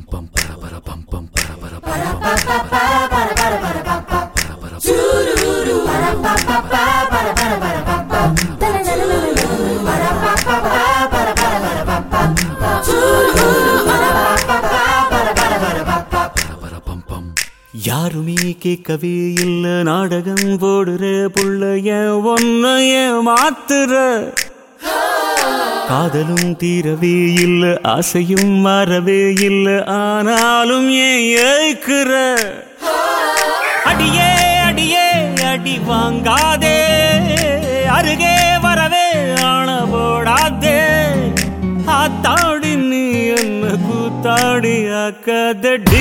பம் பர பர பம் பம் பர பர பம் பம் பர பம் பம் யாருமே கேட்கவே இல்ல நாடகம் போடுற புள்ளைய ஒன்னைய மாத்துற காதலும் தீரவே இல்ல ஆசையும் மாறவே இல்ல ஆனாலும் ஏன் ஏய்க்கிற அடியே அடியே அடி வாங்காதே அருகே வரவே ஆன போடாதே ஆத்தாடி நீ என்ன கூத்தாடி ஆக்காதடி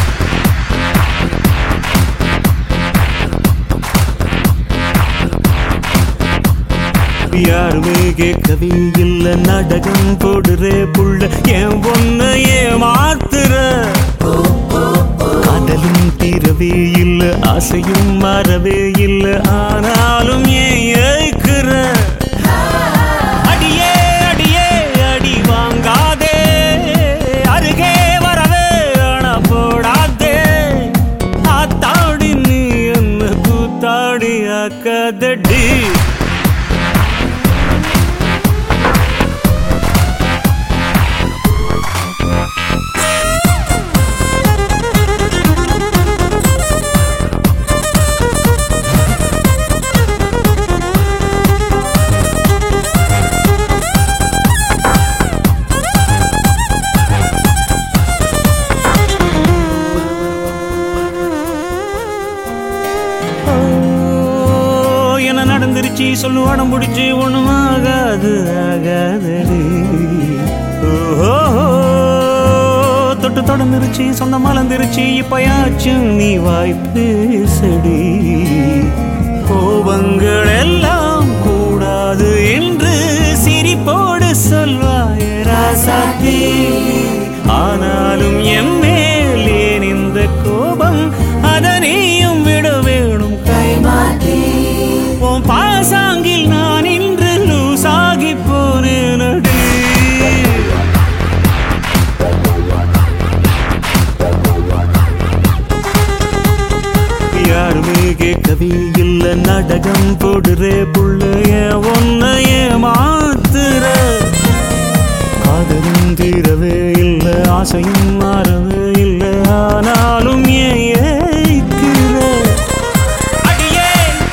யாருமே கேட்கவே இல்ல நாடகம் போடுற புள்ள என் பொண்ணு ஏமாத்துற காதலும் தீரவே இல்ல ஆசையும் மாறவே இல்ல ஆனாலும் ஏன் ஏய்க்கிற அடியே அடியே அடி வாங்காதே அருகே வரவே அண போடாதே ஆத்தாடி நீ என்ன கூத்தாடி ஆக்காதடி ஓ, என்ன நடந்துருச்சு சொல்லு உடம் பிடிச்சி ஒண்ணும் ஆகாது ஆகாதடி ஓஹோ தொட்டு தொடர்ந்துருச்சு சொந்த மலர்ந்துருச்சு இப்பயாச்சும் நீ வாய் பேசடி கோபங்கள் எல்லாம் கூடாது என்று சிரிப்போடு சொல்வாய் ராசாத்தி ஆனாலும் என் மேல் ஏன் இந்த கோபம் அதனையும் விட வேணும் கைமாற்றி உன் பாசாங்கில் நான் இன்று லூசாகி போனேனடி யாருமே கேட்கவே இல்ல நாடகம் போடுற புள்ளைய ஒன்னைய மாத்துற காதலும் தீரவே இல்ல ஆசையும் மாறவே இல்ல ஆனாலும் ஏன் ஏய்க்கிற அடியே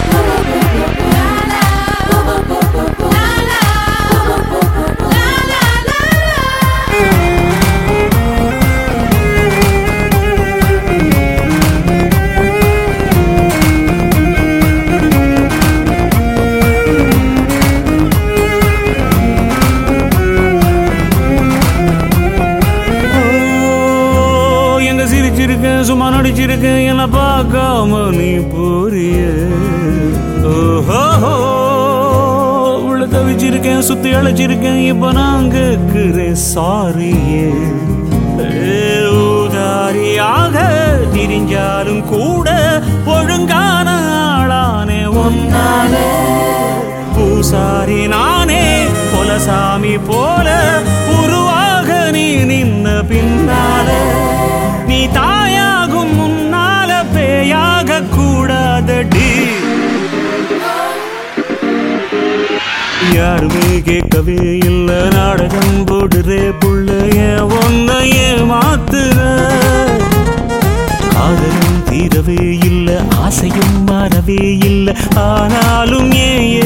ஓ, எங்க சிரிச்சிருக்கேன் சும்மா நடிச்சிருக்கேன் என்ன பார்க்காம நீ போறிய ஓஹோ உள்ள தவிச்சிருக்கேன் சுத்தி அழைச்சிருக்கேன் இப்ப நான் கேட்கிறேன் சாரியே ஊதாரியாக திரிஞ்சாலும் கூட ஒழுங்கான ஆளானே ஒன்னாலே பூசாரி நானே கொலசாமி போல உருவாக நீ நின்ன பின்னால நீ தாயாகும் முன்னால பேயாக கூடாதடி யாருமே கேட்கவே இல்ல நாடகம் போடுற புள்ளைய ஒன்னைய மாத்துற காதலும் தீரவே இல்ல ஆசையும் மாறவே இல்ல ஆனாலும் ஏன்